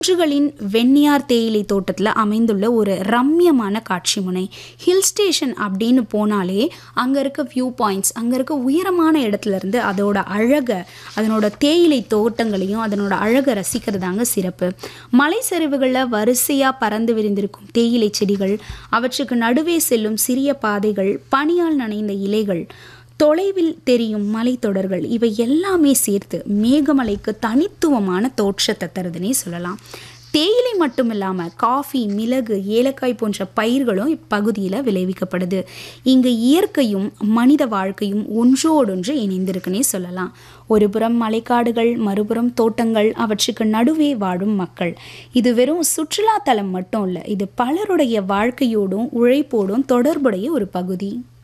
ஊற்றுகளின் வெண்ணியார் தேயிலை தோட்டத்தில் அமைந்துள்ள ஒரு ரம்யமான காட்சி முனை ஹில் ஸ்டேஷன் அப்படின்னு போனாலே அங்கே இருக்க வியூ பாயிண்ட்ஸ் அங்கே இருக்க உயரமான இடத்துல இருந்து அதோட அழகை அதனோட தேயிலை தோட்டங்களையும் அதனோட அழகை ரசிக்கிறதாங்க சிறப்பு மலை சரிவுகளில் வரிசையாக பறந்து விரிந்திருக்கும் தேயிலை செடிகள் அவற்றுக்கு நடுவே செல்லும் சிறிய பாதைகள் பனியால் நனைந்த இலைகள் தொலைவில் தெரியும் மலைத்தொடர்கள் இவை எல்லாமே சேர்த்து மேகமலைக்கு தனித்துவமான தோற்றத்தை தருதுன்னே சொல்லலாம் தேயிலை மட்டும் இல்லாமல் காஃபி மிளகு ஏலக்காய் போன்ற பயிர்களும் இப்பகுதியில் விளைவிக்கப்படுது இங்கு இயற்கையும் மனித வாழ்க்கையும் ஒன்றோடொன்று இணைந்திருக்குன்னே சொல்லலாம் ஒரு புறம் மலைக்காடுகள் மறுபுறம் தோட்டங்கள் அவற்றுக்கு நடுவே வாழும் மக்கள் இது வெறும் சுற்றுலா தலம் மட்டும் இல்லை இது பலருடைய வாழ்க்கையோடும் உழைப்போடும் தொடர்புடைய ஒரு பகுதி